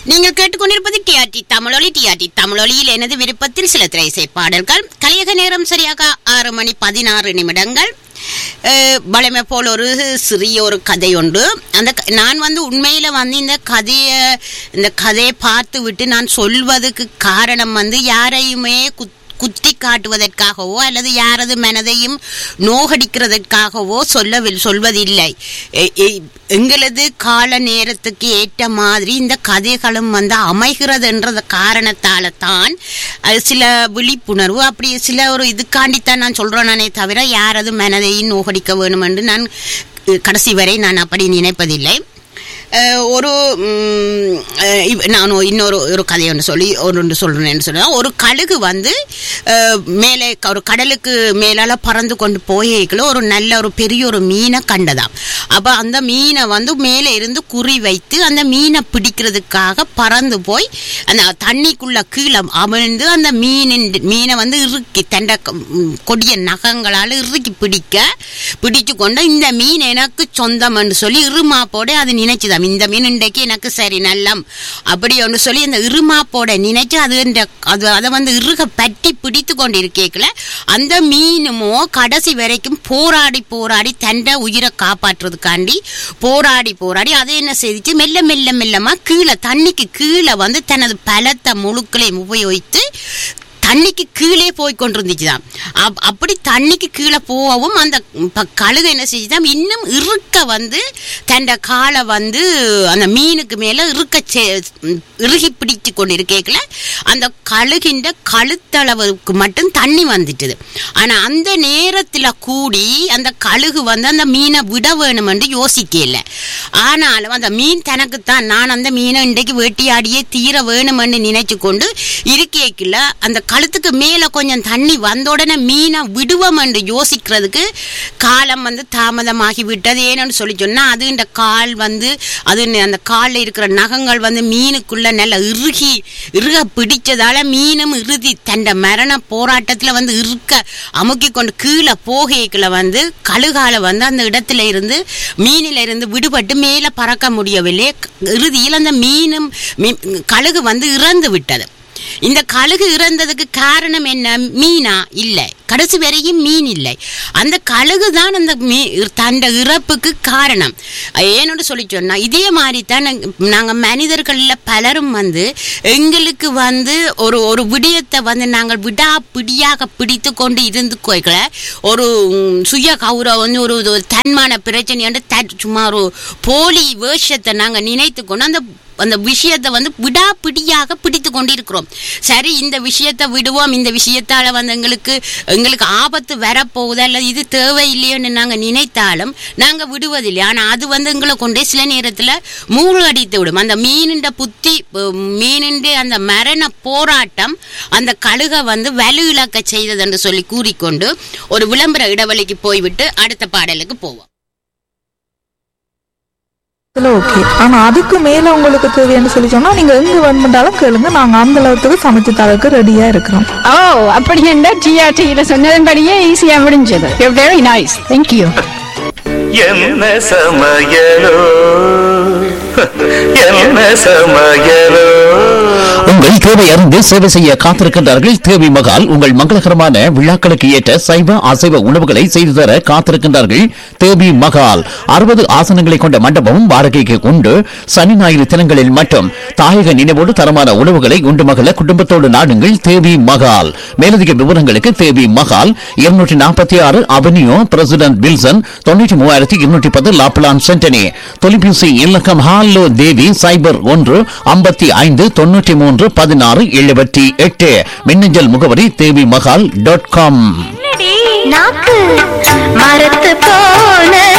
நீங்கள் கேட்டுக்கொண்டிருப்பது டிஆர்டி தமிழொலி டிஆர்டி தமிழொலியில் எனது விருப்பத்தில் சில திரைசை பாடல்கள் கலியக நேரம் சரியாக ஆறு மணி பதினாறு நிமிடங்கள் அஹ், வழமை போல் ஒரு சிறிய ஒரு கதை உண்டு அந்த க- நான் வந்து உண்மையில வந்து இந்த கதையை இந்த கதையை பார்த்து விட்டு நான் சொல்வதற்கு காரணம் வந்து யாரையுமே குத் குத்தி காட்டுவதற்காகவோ அல்லது யாரது மனதையும் நோகடிக்கிறதற்காகவோ சொல்லவில் சொல்வதில்லை எ- எ- எங்களது கால நேரத்துக்கு ஏற்ற மாதிரி இந்த கதைகளும் வந்து அமைகிறதுன்றது காரணத்தால தான் அது சில விழிப்புணர்வு அப்படி சில ஒரு இதுக்காண்டித்தான் நான் சொல்றேனே தவிர யாரது மனதையும் நோகடிக்க வேணும் என்று நான் அஹ், கடைசி வரை நான் அப்படி நினைப்பதில்லை அஹ் ஒரு ம், அஹ் இவ்- நான் ஒரு- இன்னொரு ஒரு கதை ஒன்று சொல்லி ஒரு ஒன்று சொல்கிறேன்னு சொன்னால் ஒரு கழுகு வந்து அஹ், மேலே க- ஒரு கடலுக்கு மேலால பறந்து கொண்டு போயிருக்கல ஒரு நல்ல ஒரு பெரிய ஒரு மீனை கண்டதாம் அப்போ அந்த மீனை வந்து மேலே இருந்து குறி வைத்து அந்த மீனை பிடிக்கிறதுக்காக பறந்து போய் அந்த தண்ணிக்குள்ள கீழே அமிழ்ந்து அந்த மீனின் மீனை வந்து இறுக்கி தண்டை க- ம், கொடிய நகங்களால் இறுக்கி பிடிக்க பிடிச்சு கொண்டு இந்த மீன் எனக்கு சொந்தம்னு சொல்லி இருமாப்போட அது நினைச்சுதாம் இந்த மீன் இன்றைக்கு எனக்கு சரி நல்லம் அப்படி ஒன்று சொல்லி அந்த இருமாப்போட நினைச்சு அது இந்த அது அதை வந்து இறுக பற்றி பிடித்து கொண்டு இருக்கேக்கல அந்த மீனுமோ கடைசி வரைக்கும் போராடி போராடி தண்டை உயிரை காப்பாற்றுறதுக்காண்டி போராடி போராடி அதை என்ன செய்துச்சு மெல்ல மெல்ல மெல்லமா கீழே தண்ணிக்கு கீழே வந்து தனது பலத்தை முழுக்களையும் உபயோகித்து தண்ணிக்கு கீழே போய் கொண்டிருந்துச்சுதான் அப்- அப்படி தண்ணிக்கு கீழே போகவும் அந்த ப- கழுகு என்ன செஞ்சுதான் இன்னும் இறுக்க வந்து தண்ட காலை வந்து அந்த மீனுக்கு மேல இறுக்க செ- இறுகி பிடிச்சு கொண்டு இருக்கேக்கல அந்த கழுகின்ற கழுத்தளவுக்கு மட்டும் தண்ணி வந்துட்டுது ஆனா அந்த நேரத்துல கூடி அந்த கழுகு வந்து அந்த மீனை விட வேணுமென்று யோசிக்கல ஆனாலும் அந்த மீன் தனக்குத்தான் நான் அந்த மீனை இன்றைக்கு வேட்டியாடியே தீர வேணுமென்று நினைச்சு கொண்டு இருக்கேக்கில் அந்த கழுத்துக்கு மேலே கொஞ்சம் தண்ணி வந்த உடனே மீனை விடுவோம் என்று யோசிக்கிறதுக்கு காலம் வந்து தாமதமாகி விட்டது ஏன்னு சொல்லி சொன்னா அது இந்த கால் வந்து அது ந- அந்த காலில் இருக்கிற நகங்கள் வந்து மீனுக்குள்ள நல்ல இறுகி இறுக பிடிச்சதால மீனும் இறுதி தண்ட மரண போராட்டத்துல வந்து இருக்க அமுக்கி கொண்டு கீழே போகைக்குள்ள வந்து கழுகால வந்து அந்த இடத்துல இருந்து மீனில இருந்து விடுபட்டு மேலே பறக்க முடியவில்லை இறுதியில் அந்த மீனும் மீ- கழுகு வந்து இறந்து விட்டது இந்த கழுகு இறந்ததுக்கு காரணம் என்ன மீனா இல்லை கடைசி வரையும் மீன் இல்லை அந்த கழுகு தான் அந்த மீ தண்ட இறப்புக்கு காரணம் ஏனோடு சொல்லி சொன்னா இதே மாதிரி தான் நாங்கள் மனிதர்களில் பலரும் வந்து எங்களுக்கு வந்து ஒரு ஒரு விடயத்தை வந்து நாங்கள் விடா பிடியாக பிடித்து கொண்டு இருந்து கோய்கள ஒரு ம், சுய கௌரவம் ஒரு ஒரு தன்மான பிரச்சனை த சும்மா ஒரு போலி வேஷத்தை நாங்கள் நினைத்து கொண்டு அந்த அந்த விஷயத்தை வந்து விடாப்பிடியாக பிடித்து கொண்டிருக்கிறோம் சரி இந்த விஷயத்தை விடுவோம் இந்த விஷயத்தால வந்து எங்களுக்கு எங்களுக்கு ஆபத்து வரப்போகுது அல்லது இது தேவையில்லையோன்னு நாங்கள் நினைத்தாலும் நாங்கள் விடுவதில்லை ஆனால் அது வந்து எங்களை கொண்டே சில நேரத்தில் மூழ்கடித்து விடும் அந்த மீனின்ற புத்தி அஹ், மீனின்ற அந்த மரண போராட்டம் அந்த கழுகை வந்து வலு இழக்க செய்தது என்று சொல்லி கூறிக்கொண்டு ஒரு விளம்பர இடைவெளிக்கு போய்விட்டு அடுத்த பாடலுக்கு போவோம் ஓகே ஆனா அதுக்கு மேல உங்களுக்கு தேவைன்னு சொல்லி சொன்னா நீங்க எங்க வேணுமென்றாலும் கேளுங்க நாங்க அந்த அளவுக்கு சமைச்சு தரக்கு ரெடியா இருக்கிறோம் ஓ அப்படி என்ன டிஆர்டியில சொன்னதன்படியே ஈஸியா முடிஞ்சது வெரி நைஸ் தேங்க்யூ என்ன சமையலோ என்ன சமையலோ உங்கள் தேவை அறிந்து சேவை செய்ய காத்திருக்கின்றார்கள் தேவி மகால் உங்கள் மங்களகரமான விழாக்களுக்கு ஏற்ற சைவ அசைவ உணவுகளை செய்து தர காத்திருக்கின்றார்கள் தேவி மகால் அறுபது ஆசனங்களை கொண்ட மண்டபமும் வாடகைக்கு உண்டு சனி ஞாயிறு தினங்களில் மட்டும் தாயக நினைவோடு தரமான உணவுகளை உண்டு மகள குடும்பத்தோடு நாடுங்கள் தேவி மகால் மேலதிக விவரங்களுக்கு தேவி மகால் இருநூற்றி நாற்பத்தி ஆறு அவென்யூ பிரசிடென்ட் வில்சன் தொண்ணூற்றி மூவாயிரத்தி இருநூற்றி பத்து லாப்லான் சென்டனி தொலைபேசி இலக்கம் ஹாலோ தேவி சைபர் ஒன்று ஐம்பத்தி ஐந்து தொண்ணூற்றி மூன்று பதினாறு எழுபத்தி எட்டு மின்னஞ்சல் முகவரி தேவி மகால் டாட் காம் நாக்கு மரத்து போன